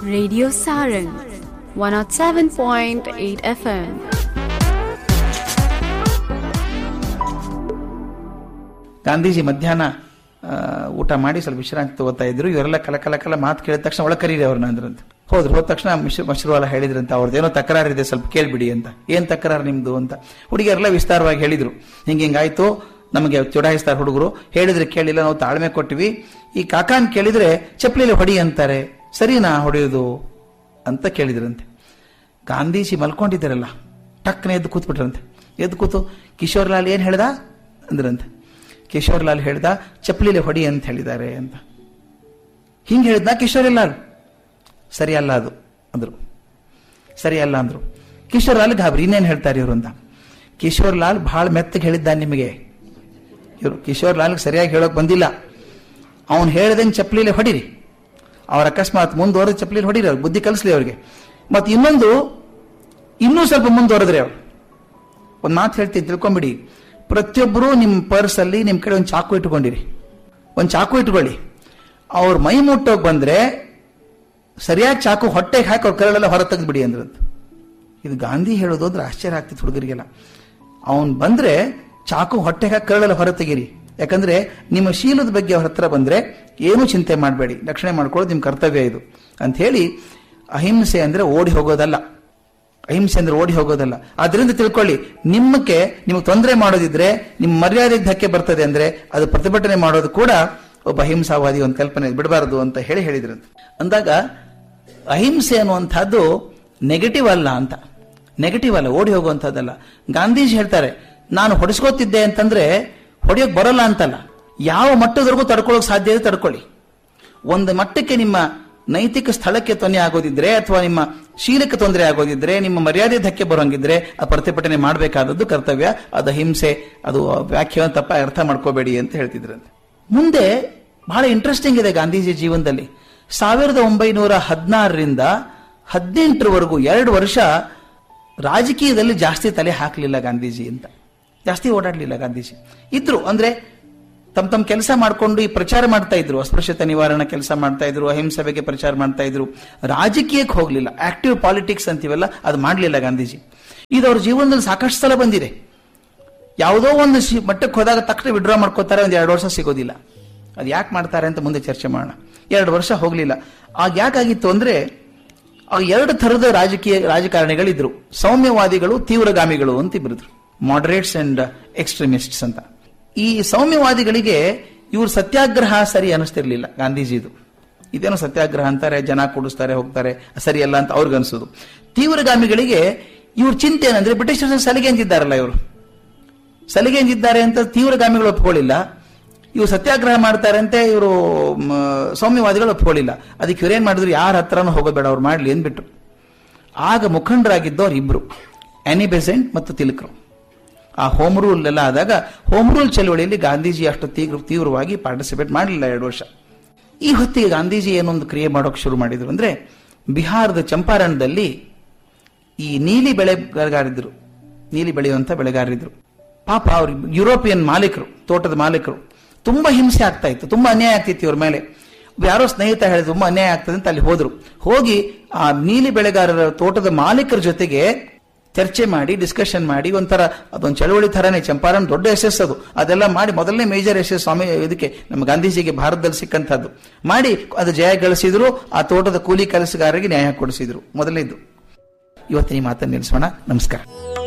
Radio Saran 107.8 FM. Gandhiji ಮಧ್ಯಾಹ್ನ ಆ, ಊಟ ಮಾಡಿ ಸ್ವಲ್ಪ ವಿಶ್ರಾಂತಿ ತಗೋತಾ ಇದ್ರು ಇವರೆಲ್ಲ ಕಲ ಕಲ ಕಲ ಮಾತು ಕೇಳಿದ ತಕ್ಷಣ ಒಳ ಕರೀರಿ ಅವ್ರನ್ನ ಅಂದ್ರಂತ ಹೋದ್ರು ಹೋದ ತಕ್ಷಣ ಮಿಶ್ರ ಮಶ್ರೂವಾಲ ಹೇಳಿದ್ರಂತ ಅವ್ರದ್ದೇನೋ ತಕರಾರಿದೆ ಸ್ವಲ್ಪ ಕೇಳ್ಬಿಡಿ ಅಂತ ಏನ್ ತಕರಾರು ನಿಮ್ದು ಅಂತ ಹುಡುಗಿಯರೆಲ್ಲ ವಿಸ್ತಾರವಾಗಿ ಹೇಳಿದ್ರು ಹಿಂಗ ಹಿಂಗಾಯ್ತು ನಮಗೆ ಚುಡಾಯಿಸ್ತಾರೆ ಹುಡುಗರು ಹೇಳಿದ್ರೆ ಕೇಳಿಲ್ಲ ನಾವು ತಾಳ್ಮೆ ಕೊಟ್ಟಿವಿ ಈ ಕಾಕಾನ್ ಕೇಳಿದ್ರೆ ಚಪ್ಲಿಲಿ ಹೊಡಿ ಅಂತಾರೆ ಸರಿನಾ ಹೊಡೆಯೋದು ಅಂತ ಕೇಳಿದ್ರಂತೆ ಗಾಂಧೀಜಿ ಮಲ್ಕೊಂಡಿದ್ದಾರಲ್ಲ ಟಕ್ಕನೆ ಎದ್ದು ಕೂತ್ಬಿಟ್ರಂತೆ ಎದ್ದು ಕೂತು ಕಿಶೋರ್ ಲಾಲ್ ಏನ್ ಹೇಳ್ದ ಅಂದ್ರಂತೆ ಕಿಶೋರ್ ಲಾಲ್ ಹೇಳ್ದ ಚಪ್ಪಲಿಲಿ ಹೊಡಿ ಅಂತ ಹೇಳಿದ್ದಾರೆ ಅಂತ ಹಿಂಗೆ ಹೇಳಿದ್ನ ಕಿಶೋರ್ ಲಾಲ್ ಸರಿ ಅಲ್ಲ ಅದು ಅಂದ್ರು ಸರಿ ಅಲ್ಲ ಅಂದ್ರು ಕಿಶೋರ್ ಲಾಲ್ ಗಾಬರಿ ಇನ್ನೇನ್ ಹೇಳ್ತಾರೆ ಇವರು ಅಂತ ಕಿಶೋರ್ ಲಾಲ್ ಬಹಳ ಮೆತ್ತಗೆ ಹೇಳಿದ್ದ ನಿಮಗೆ ಇವರು ಕಿಶೋರ್ ಲಾಲ್ ಸರಿಯಾಗಿ ಹೇಳೋಕ್ ಬಂದಿಲ್ಲ ಅವನು ಹೇಳ್ದಂಗೆ ಚಪ್ಪಲಿಲಿ ಹೊಡಿರಿ ಅವ್ರ ಅಕಸ್ಮಾತ್ ಮುಂದುವರೆದ ಚಪ್ಪಲಿಲಿ ಹೊಡಿರಿ ಅವ್ರಿಗೆ ಬುದ್ಧಿ ಕಲಿಸ್ಲಿ ಅವ್ರಿಗೆ ಮತ್ತೆ ಇನ್ನೊಂದು ಇನ್ನೂ ಸ್ವಲ್ಪ ಮುಂದುವರೆದ್ರಿ ಅವ್ರು ಒಂದು ಮಾತು ಹೇಳ್ತೀನಿ ತಿಳ್ಕೊಂಬಿಡಿ ಪ್ರತಿಯೊಬ್ಬರು ನಿಮ್ಮ ಪರ್ಸಲ್ಲಿ ನಿಮ್ಮ ಕಡೆ ಒಂದು ಚಾಕು ಇಟ್ಕೊಂಡಿರಿ ಒಂದು ಚಾಕು ಇಟ್ಕೊಳ್ಳಿ ಅವ್ರ ಮೈ ಮುಟ್ಟೋಗಿ ಬಂದ್ರೆ ಸರಿಯಾಗಿ ಚಾಕು ಹೊಟ್ಟೆಗೆ ಹಾಕಿ ಅವ್ರ ಕರಳೆಲ್ಲ ಹೊರ ತೆಗೆದ್ಬಿಡಿ ಅಂದ್ರಂತ ಇದು ಗಾಂಧಿ ಹೇಳೋದು ಅಂದ್ರೆ ಆಶ್ಚರ್ಯ ಆಗ್ತಿತ್ತು ಹುಡುಗರಿಗೆಲ್ಲ ಅವನ್ ಬಂದ್ರೆ ಚಾಕು ಹೊಟ್ಟೆಗೆ ಹಾಕಿ ಕರಳೆಲ್ಲ ಹೊರ ತೆಗೀರಿ ಯಾಕಂದ್ರೆ ನಿಮ್ಮ ಶೀಲದ ಬಗ್ಗೆ ಅವ್ರ ಹತ್ರ ಬಂದ್ರೆ ಏನೂ ಚಿಂತೆ ಮಾಡಬೇಡಿ ರಕ್ಷಣೆ ಮಾಡ್ಕೊಳ್ಳೋದು ನಿಮ್ಮ ಕರ್ತವ್ಯ ಇದು ಅಂತ ಹೇಳಿ ಅಹಿಂಸೆ ಅಂದ್ರೆ ಓಡಿ ಹೋಗೋದಲ್ಲ ಅಹಿಂಸೆ ಅಂದ್ರೆ ಓಡಿ ಹೋಗೋದಲ್ಲ ಅದರಿಂದ ತಿಳ್ಕೊಳ್ಳಿ ನಿಮ್ಮಕ್ಕೆ ನಿಮಗೆ ತೊಂದರೆ ಮಾಡೋದಿದ್ರೆ ನಿಮ್ಮ ಮರ್ಯಾದೆಗೆ ಧಕ್ಕೆ ಬರ್ತದೆ ಅಂದ್ರೆ ಅದು ಪ್ರತಿಭಟನೆ ಮಾಡೋದು ಕೂಡ ಒಬ್ಬ ಅಹಿಂಸಾವಾದಿ ಒಂದು ಕಲ್ಪನೆ ಬಿಡಬಾರದು ಅಂತ ಹೇಳಿ ಹೇಳಿದ್ರಂತೆ ಅಂದಾಗ ಅಹಿಂಸೆ ಅನ್ನುವಂಥದ್ದು ನೆಗೆಟಿವ್ ಅಲ್ಲ ಅಂತ ನೆಗೆಟಿವ್ ಅಲ್ಲ ಓಡಿ ಹೋಗುವಂಥದ್ದಲ್ಲ ಗಾಂಧೀಜಿ ಹೇಳ್ತಾರೆ ನಾನು ಹೊಡಿಸ್ಕೋತಿದ್ದೆ ಅಂತಂದ್ರೆ ಹೊಡೆಯೋಕ್ ಬರಲ್ಲ ಅಂತಲ್ಲ ಯಾವ ಮಟ್ಟದವರೆಗೂ ತಡ್ಕೊಳ್ಳೋಕೆ ಸಾಧ್ಯ ಇದೆ ತಡ್ಕೊಳ್ಳಿ ಒಂದು ಮಟ್ಟಕ್ಕೆ ನಿಮ್ಮ ನೈತಿಕ ಸ್ಥಳಕ್ಕೆ ತೊಂದರೆ ಆಗೋದಿದ್ರೆ ಅಥವಾ ನಿಮ್ಮ ಶೀಲಕ್ಕೆ ತೊಂದರೆ ಆಗೋದಿದ್ರೆ ನಿಮ್ಮ ಮರ್ಯಾದೆ ಧಕ್ಕೆ ಬರೋಂಗಿದ್ರೆ ಆ ಪ್ರತಿಭಟನೆ ಮಾಡಬೇಕಾದದ್ದು ಕರ್ತವ್ಯ ಅದು ಹಿಂಸೆ ಅದು ವ್ಯಾಖ್ಯಾನ ತಪ್ಪ ಅರ್ಥ ಮಾಡ್ಕೋಬೇಡಿ ಅಂತ ಹೇಳ್ತಿದ್ರಂತೆ ಮುಂದೆ ಬಹಳ ಇಂಟ್ರೆಸ್ಟಿಂಗ್ ಇದೆ ಗಾಂಧೀಜಿ ಜೀವನದಲ್ಲಿ ಸಾವಿರದ ಒಂಬೈನೂರ ಹದಿನಾರರಿಂದ ಹದಿನೆಂಟರವರೆಗೂ ಎರಡು ವರ್ಷ ರಾಜಕೀಯದಲ್ಲಿ ಜಾಸ್ತಿ ತಲೆ ಹಾಕಲಿಲ್ಲ ಗಾಂಧೀಜಿ ಅಂತ ಜಾಸ್ತಿ ಓಡಾಡ್ಲಿಲ್ಲ ಗಾಂಧೀಜಿ ಇದ್ರು ಅಂದ್ರೆ ತಮ್ಮ ತಮ್ಮ ಕೆಲಸ ಮಾಡ್ಕೊಂಡು ಈ ಪ್ರಚಾರ ಮಾಡ್ತಾ ಇದ್ರು ಅಸ್ಪೃಶ್ಯತೆ ನಿವಾರಣಾ ಕೆಲಸ ಮಾಡ್ತಾ ಇದ್ರು ಅಹಿಂಸೆ ಬಗ್ಗೆ ಪ್ರಚಾರ ಮಾಡ್ತಾ ಇದ್ರು ರಾಜಕೀಯಕ್ಕೆ ಹೋಗ್ಲಿಲ್ಲ ಆಕ್ಟಿವ್ ಪಾಲಿಟಿಕ್ಸ್ ಅಂತೀವಲ್ಲ ಅದು ಮಾಡಲಿಲ್ಲ ಗಾಂಧೀಜಿ ಇದು ಅವ್ರ ಜೀವನದಲ್ಲಿ ಸಾಕಷ್ಟು ಸಲ ಬಂದಿದೆ ಯಾವುದೋ ಒಂದು ಶಿ- ಮಟ್ಟಕ್ಕೆ ಹೋದಾಗ ತಕ್ಷಣ ವಿಡ್ರಾ ಮಾಡ್ಕೋತಾರೆ ಒಂದು ಎರಡು ವರ್ಷ ಸಿಗೋದಿಲ್ಲ ಅದು ಯಾಕೆ ಮಾಡ್ತಾರೆ ಅಂತ ಮುಂದೆ ಚರ್ಚೆ ಮಾಡೋಣ ಎರಡು ವರ್ಷ ಹೋಗ್ಲಿಲ್ಲ ಆಗ ಯಾಕಾಗಿತ್ತು ಅಂದ್ರೆ ಆಗ ಎರಡು ಥರದ ರಾಜಕೀಯ ರಾಜಕಾರಣಿಗಳಿದ್ರು ಸೌಮ್ಯವಾದಿಗಳು ತೀವ್ರಗಾಮಿಗಳು ಅಂತ ಇಬ್ಬರಿದ್ರು ಮಾಡರೇಟ್ಸ್ ಅಂಡ್ ಎಕ್ಸ್ಟ್ರೀಮಿಸ್ಟ್ಸ್ ಅಂತ ಈ ಸೌಮ್ಯವಾದಿಗಳಿಗೆ ಇವ್ರ ಸತ್ಯಾಗ್ರಹ ಸರಿ ಅನಿಸ್ತಿರ್ಲಿಲ್ಲ ಗಾಂಧೀಜಿದು ಇದೇನೋ ಸತ್ಯಾಗ್ರಹ ಅಂತಾರೆ ಜನ ಕೂಡಿಸ್ತಾರೆ ಹೋಗ್ತಾರೆ ಸರಿ ಅಲ್ಲ ಅಂತ ಅವ್ರಿಗೆ ಅನ್ಸೋದು ತೀವ್ರಗಾಮಿಗಳಿಗೆ ಇವ್ರ ಚಿಂತೆ ಏನಂದ್ರೆ ಬ್ರಿಟಿಷರ ಸಲಿಗೆ ಅಂತಿದ್ದಾರಲ್ಲ ಇವರು ಸಲಿಗೆ ಅಂತಿದ್ದಾರೆ ಅಂತ ತೀವ್ರಗಾಮಿಗಳು ಒಪ್ಕೊಳ್ಳಿಲ್ಲ ಇವರು ಸತ್ಯಾಗ್ರಹ ಮಾಡ್ತಾರೆ ಅಂತ ಇವರು ಸೌಮ್ಯವಾದಿಗಳು ಒಪ್ಕೊಳ್ಳಿಲ್ಲ ಅದಕ್ಕೆ ಇವ್ರೇನ್ ಮಾಡಿದ್ರು ಯಾರ ಹತ್ರನೂ ಹೋಗೋಬೇಡ ಅವ್ರು ಮಾಡ್ಲಿ ಅಂದ್ಬಿಟ್ರು ಆಗ ಮುಖಂಡರಾಗಿದ್ದವ್ರು ಇಬ್ರು ಆನಿ ಬೆಸೆಂಟ್ ಮತ್ತು ತಿಲಕರು ಆ ಹೋಮ್ ರೂಲ್ ಎಲ್ಲ ಆದಾಗ ಹೋಮ್ ರೂಲ್ ಚಳವಳಿಯಲ್ಲಿ ಗಾಂಧೀಜಿ ಅಷ್ಟು ತೀವ್ರ ತೀವ್ರವಾಗಿ ಪಾರ್ಟಿಸಿಪೇಟ್ ಮಾಡಲಿಲ್ಲ ಎರಡು ವರ್ಷ ಈ ಹೊತ್ತಿಗೆ ಗಾಂಧೀಜಿ ಏನೊಂದು ಕ್ರಿಯೆ ಮಾಡೋಕೆ ಶುರು ಮಾಡಿದ್ರು ಅಂದ್ರೆ ಬಿಹಾರದ ಚಂಪಾರಣದಲ್ಲಿ ಈ ನೀಲಿ ಬೆಳೆಗಾರರಿದ್ರು ನೀಲಿ ಬೆಳೆಯುವಂತ ಬೆಳೆಗಾರರಿದ್ರು ಪಾಪ ಅವ್ರು ಯುರೋಪಿಯನ್ ಮಾಲೀಕರು ತೋಟದ ಮಾಲೀಕರು ತುಂಬಾ ಹಿಂಸೆ ಆಗ್ತಾ ಇತ್ತು ತುಂಬಾ ಅನ್ಯಾಯ ಆಗ್ತಿತ್ತು ಇವ್ರ ಮೇಲೆ ಯಾರೋ ಸ್ನೇಹಿತ ಹೇಳಿದ್ರು ತುಂಬಾ ಅನ್ಯಾಯ ಆಗ್ತದೆ ಅಂತ ಅಲ್ಲಿ ಹೋದ್ರು ಹೋಗಿ ಆ ನೀಲಿ ಬೆಳೆಗಾರರ ತೋಟದ ಮಾಲೀಕರ ಜೊತೆಗೆ ಚರ್ಚೆ ಮಾಡಿ ಡಿಸ್ಕಷನ್ ಮಾಡಿ ಒಂಥರ ಅದೊಂದು ಚಳವಳಿ ಥರನೇ ಚಂಪಾರನ್ ದೊಡ್ಡ ಯಶಸ್ ಅದು ಅದೆಲ್ಲ ಮಾಡಿ ಮೊದಲನೇ ಮೇಜರ್ ಯಶಸ್ ಸ್ವಾಮಿ ಇದಕ್ಕೆ ನಮ್ಮ ಗಾಂಧೀಜಿಗೆ ಭಾರತದಲ್ಲಿ ಸಿಕ್ಕಂಥದ್ದು ಮಾಡಿ ಅದು ಜಯ ಗಳಿಸಿದ್ರು ಆ ತೋಟದ ಕೂಲಿ ಕೆಲಸಗಾರರಿಗೆ ನ್ಯಾಯ ಕೊಡಿಸಿದ್ರು ಮೊದಲನೇದು ಇವತ್ತಿನ ಈ ಮಾತನ್ನು ನಿಲ್ಲಿಸೋಣ ನಮಸ್ಕಾರ